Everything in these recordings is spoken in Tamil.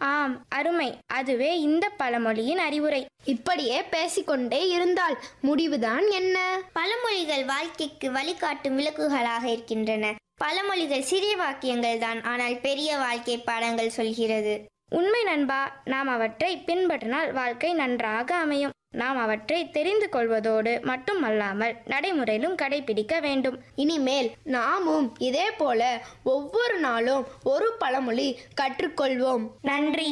ஆம் அருமை அதுவே இந்த பழமொழியின் அறிவுரை இப்படியே பேசிக்கொண்டே இருந்தால் முடிவுதான் என்ன பழமொழிகள் வாழ்க்கைக்கு வழிகாட்டும் விளக்குகளாக இருக்கின்றன பழமொழிகள் சிறிய வாக்கியங்கள் தான் ஆனால் பெரிய வாழ்க்கை பாடங்கள் சொல்கிறது உண்மை நண்பா நாம் அவற்றை பின்பற்றினால் வாழ்க்கை நன்றாக அமையும் நாம் அவற்றை தெரிந்து கொள்வதோடு மட்டுமல்லாமல் நடைமுறையிலும் கடைபிடிக்க வேண்டும் இனிமேல் நாமும் இதே போல ஒவ்வொரு நாளும் ஒரு பழமொழி கற்றுக்கொள்வோம் நன்றி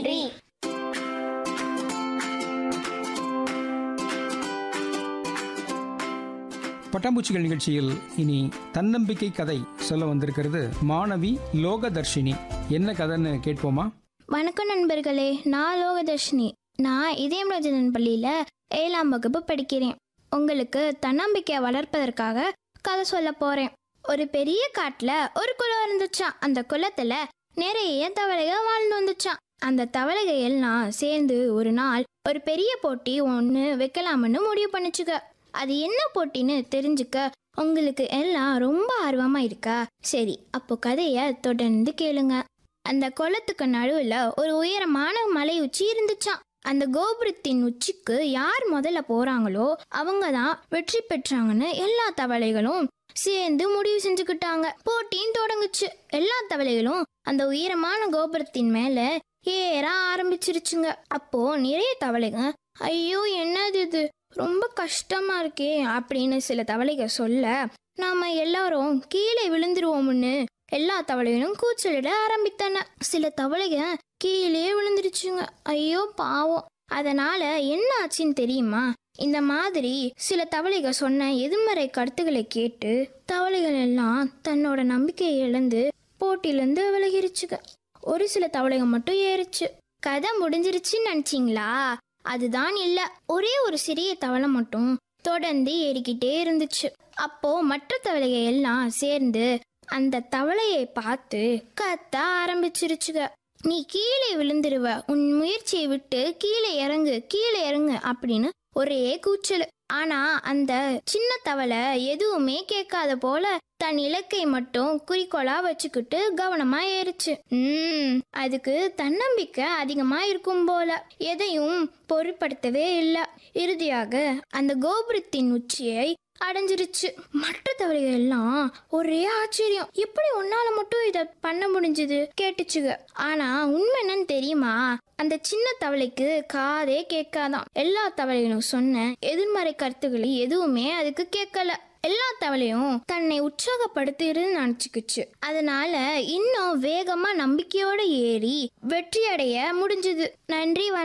பட்டாம்பூச்சிகள் நிகழ்ச்சியில் இனி தன்னம்பிக்கை கதை சொல்ல வந்திருக்கிறது மாணவி லோகதர்ஷினி என்ன கதைன்னு கேட்போமா வணக்கம் நண்பர்களே நான் லோகதர்ஷினி நான் இதயம் ரஜனன் பள்ளியில் ஏழாம் வகுப்பு படிக்கிறேன் உங்களுக்கு தன்னம்பிக்கையை வளர்ப்பதற்காக கதை சொல்ல போகிறேன் ஒரு பெரிய காட்டில் ஒரு குளம் இருந்துச்சாம் அந்த குளத்தில் நிறைய தவளைகள் வாழ்ந்து வந்துச்சாம் அந்த தவளைகள் எல்லாம் சேர்ந்து ஒரு நாள் ஒரு பெரிய போட்டி ஒன்று வைக்கலாம்னு முடிவு பண்ணுச்சுக்க அது என்ன போட்டின்னு தெரிஞ்சுக்க உங்களுக்கு எல்லாம் ரொம்ப ஆர்வமாக இருக்கா சரி அப்போ கதையை தொடர்ந்து கேளுங்க அந்த குளத்துக்கு நடுவுல ஒரு உயரமான மலை உச்சி இருந்துச்சாம் அந்த கோபுரத்தின் உச்சிக்கு யார் முதல்ல போறாங்களோ அவங்க தான் வெற்றி பெற்றாங்கன்னு எல்லா தவளைகளும் சேர்ந்து முடிவு செஞ்சுக்கிட்டாங்க போட்டியும் தொடங்குச்சு எல்லா தவளைகளும் அந்த உயரமான கோபுரத்தின் மேல ஏற ஆரம்பிச்சிருச்சுங்க அப்போ நிறைய தவளைங்க ஐயோ என்னது இது ரொம்ப கஷ்டமா இருக்கே அப்படின்னு சில தவளைகள் சொல்ல நாம எல்லாரும் கீழே விழுந்துருவோம்னு எல்லா தவளைகளும் கூச்சலிட ஆரம்பித்தன சில தவளைக கீழே விழுந்துருச்சுங்க ஐயோ பாவம் அதனால என்ன ஆச்சுன்னு தெரியுமா இந்த மாதிரி சில தவளைகள் சொன்ன எதிர்மறை கருத்துக்களை கேட்டு தவளைகள் எல்லாம் தன்னோட நம்பிக்கையை இழந்து போட்டியிலேருந்து விலகிருச்சுங்க ஒரு சில தவளைகள் மட்டும் ஏறிச்சு கதை முடிஞ்சிருச்சுன்னு நினச்சிங்களா அதுதான் இல்ல ஒரே ஒரு சிறிய தவளை மட்டும் தொடர்ந்து ஏறிக்கிட்டே இருந்துச்சு அப்போ மற்ற தவளைகள் எல்லாம் சேர்ந்து அந்த தவளையை பார்த்து கத்த ஆரம்பிச்சிருச்சுக நீ கீழே விழுந்துருவ உன் முயற்சியை விட்டு கீழே இறங்கு கீழே இறங்கு அப்படின்னு ஒரே கூச்சல் ஆனா அந்த சின்ன தவளை எதுவுமே கேட்காத போல தன் இலக்கை மட்டும் குறிக்கோளா வச்சுக்கிட்டு கவனமா ஏறுச்சு உம் அதுக்கு தன்னம்பிக்கை அதிகமா இருக்கும் போல எதையும் பொருட்படுத்தவே இல்லை இறுதியாக அந்த கோபுரத்தின் உச்சியை அடைஞ்சிருச்சு மற்ற தவளைகள் எல்லாம் ஒரே ஆச்சரியம் எப்படி உன்னால மட்டும் இத பண்ண முடிஞ்சது கேட்டுச்சுங்க ஆனா உண்மை என்னன்னு தெரியுமா அந்த சின்ன தவளைக்கு காதே கேட்காதான் எல்லா தவளைகளும் சொன்ன எதிர்மறை கருத்துக்களை எதுவுமே அதுக்கு கேட்கல எல்லா தவளையும் தன்னை உற்சாகப்படுத்துறது நினைச்சுக்குச்சு அதனால இன்னும் வேகமா நம்பிக்கையோட ஏறி வெற்றி அடைய முடிஞ்சது நன்றி வணக்கம்